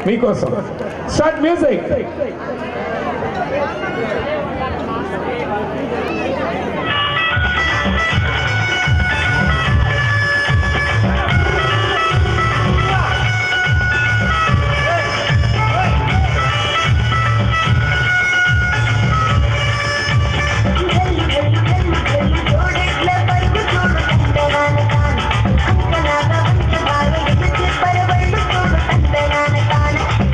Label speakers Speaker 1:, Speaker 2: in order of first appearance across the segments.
Speaker 1: మీకోసం start music
Speaker 2: జోడెట్ల పరుగు చూడు తందనాన కాన అంకనాగ వంశ బాలు ఎదుటి పరవళ్ళు చూడు తందనాన కాన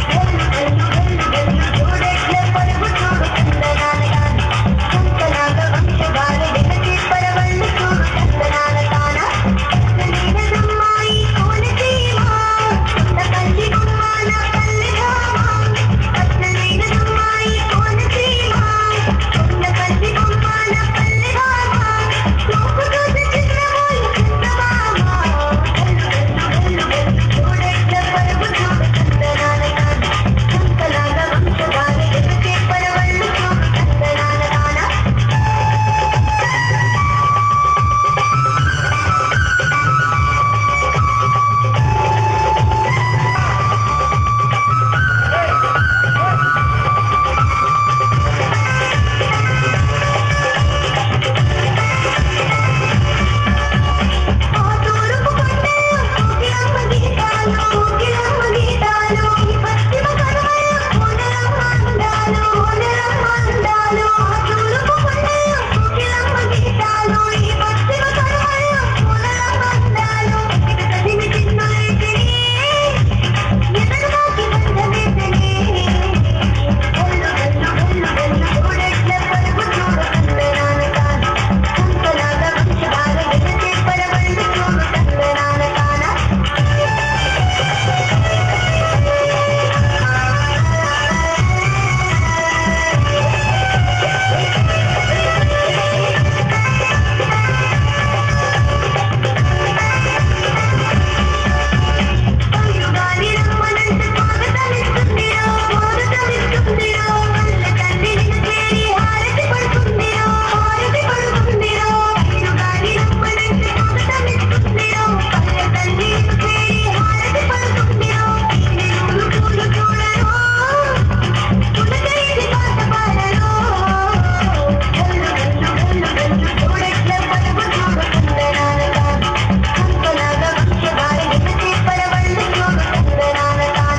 Speaker 2: జోడెట్ల పరుగు చూడు తందనాన కాన అంకనాగ వంశ బాలు ఎదుటి పరవళ్ళు చూడు తందనాన కాన నేను నమ్మాయి కోనసీమ నా కల్లి గుమ్మాన కల్లి ధామ నేను నమ్మాయి కోనసీమ నా కల్లి గుమ్మాన కల్లి ధామ లోపు చూసి చిన్నబోయి చిన్నమామ చూడెట్ల పరుగు చూడు తందనాన కాన అంకనాగ వంశ బాలు ఎదుటి పరవళ్ళు చూడు తందనాన కాన ఆ తూరుపు కొండలు కోకిలమ్మ గీతాలు కోకిలమ్మ గీతాలు ఈ పశ్చిమ కనుమలు కోనలమ్మ అందాలు కోనలమ్మ అందాలు ఆ తూరుపు కొండలు కోకిలమ్మ గీతాలు ఈ పశ్చిమ కనుమలు కోనలమ్మ అందాలు ఇక కదిమి చిన్నులైతిని ఎదగడానికి బంధమేతని ఒళ్ళు గల్లు గల్లు గల్లు చూడెట్ల పరుగు చూడు తందనాన కాన అంకలాగ వంశధార ఎదుటి పరవళ్ళు చూడు తందనాన కాన పైరుగాలి రమ్మనంటే స్వాగతమిస్తుందిరో, స్వాగతమిస్తుందిరో. వల్ల తండ్రి నిన్ను చేరి హారతి పడుతుందిరో, హారతి పడుతుందిరో. పైరుగాలి రమ్మనంటే స్వాగతమిస్తుందిరో, వల్ల తండ్రి నిన్ను చేరి హారతి పడుతుందిరో. నిన్ను చూలు చూడరో, పులకరించి పాట పాడరో. గల్లు గల్లు గల్లు గల్లు చూడెట్ల పలుకు చూడు తందనాన కాన. అంకలాగ వంశధార ఎదుటి పరవళ్ళు చూడు తందనాన కాన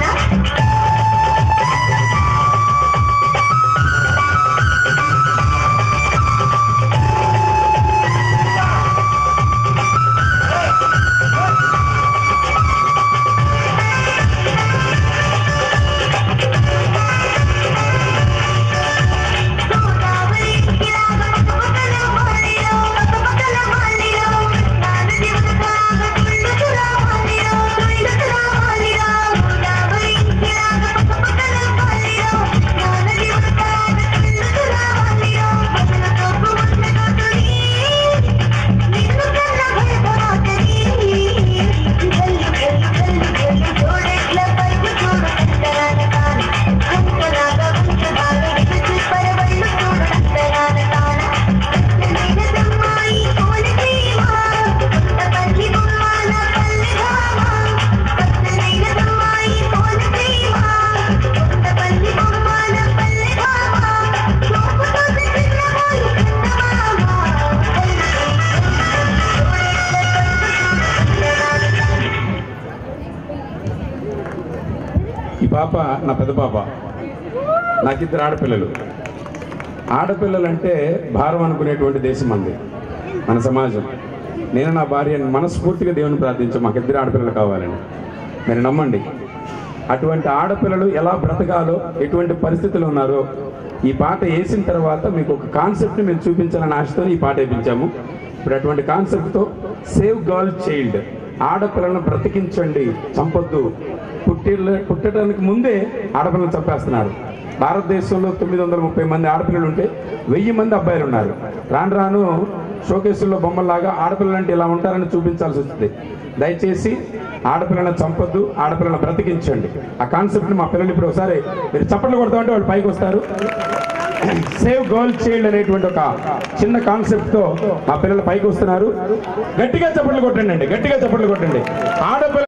Speaker 2: గోదావరి ఇలాగ పక్కపక్కల మాలిలో పక్కపక్కల మాలిలో నాన్న జీవితాగ తుళ్ళుతులా మాలిలో తుళ్ళుతులా మాలిలో గోదావరి ఇలాగ పక్కపక్కల మాలిలో నాన్న జీవితాగ తుళ్ళుతులా మాలిలో మసల తోపు మసల తోటుని నిన్ను కన్న భయపడతని గల్లు గల్లు గల్లు గల్లు జోడెట్ల పరుగు చూడు తందనాన కాన అంకలాగ వంశధార ఎదుటి పరవళ్ళు చూడు తందనాన కాన నేను నమ్మాయి కోనసీమ కొత్త పల్లి బొమ్మన పల్లె భామ పచ్చనైన నమ్మాయి కోనసీమ కొత్త పల్లి బొమ్మన పల్లె భామ లోపు చూసి చిన్నబోయి చిన్నమామ
Speaker 1: ఈ పాప నా పెద్ద పాప నాకిద్దరు ఆడపిల్లలు ఆడపిల్లలు అంటే భారం అనుకునేటువంటి దేశం అంది మన సమాజం నేను నా భార్యను మనస్ఫూర్తిగా దేవుని ప్రార్థించాం మాకిద్దరు ఆడపిల్లలు కావాలని మీరు నమ్మండి అటువంటి ఆడపిల్లలు ఎలా బ్రతకాలో ఎటువంటి పరిస్థితులు ఉన్నారో ఈ పాట వేసిన తర్వాత మీకు ఒక కాన్సెప్ట్ని మేము చూపించాలని ఆశతో ఈ పాట వేయించాము ఇప్పుడు అటువంటి కాన్సెప్ట్తో సేవ్ గర్ల్ చైల్డ్ ఆడపిల్లలను బ్రతికించండి చంపొద్దు పుట్టి పుట్టడానికి ముందే ఆడపిల్లలు చంపేస్తున్నారు భారతదేశంలో తొమ్మిది వందల ముప్పై మంది ఆడపిల్లలు ఉంటే వెయ్యి మంది అబ్బాయిలు ఉన్నారు రాను రాను షోకేసుల్లో బొమ్మల్లాగా ఆడపిల్లలు అంటే ఇలా ఉంటారని చూపించాల్సి వస్తుంది దయచేసి ఆడపిల్లలను చంపొద్దు ఆడపిల్లలను బ్రతికించండి ఆ కాన్సెప్ట్ని మా పిల్లలు ఇప్పుడు ఒకసారి మీరు చప్పట్లు కొడతామంటే వాళ్ళు పైకి వస్తారు సేవ్ గర్ల్ చైల్డ్ అనేటువంటి ఒక చిన్న కాన్సెప్ట్ తో మా పిల్లలు పైకి వస్తున్నారు గట్టిగా చప్పట్లు కొట్టండి అండి గట్టిగా చప్పట్లు కొట్టండి ఆడపిల్ల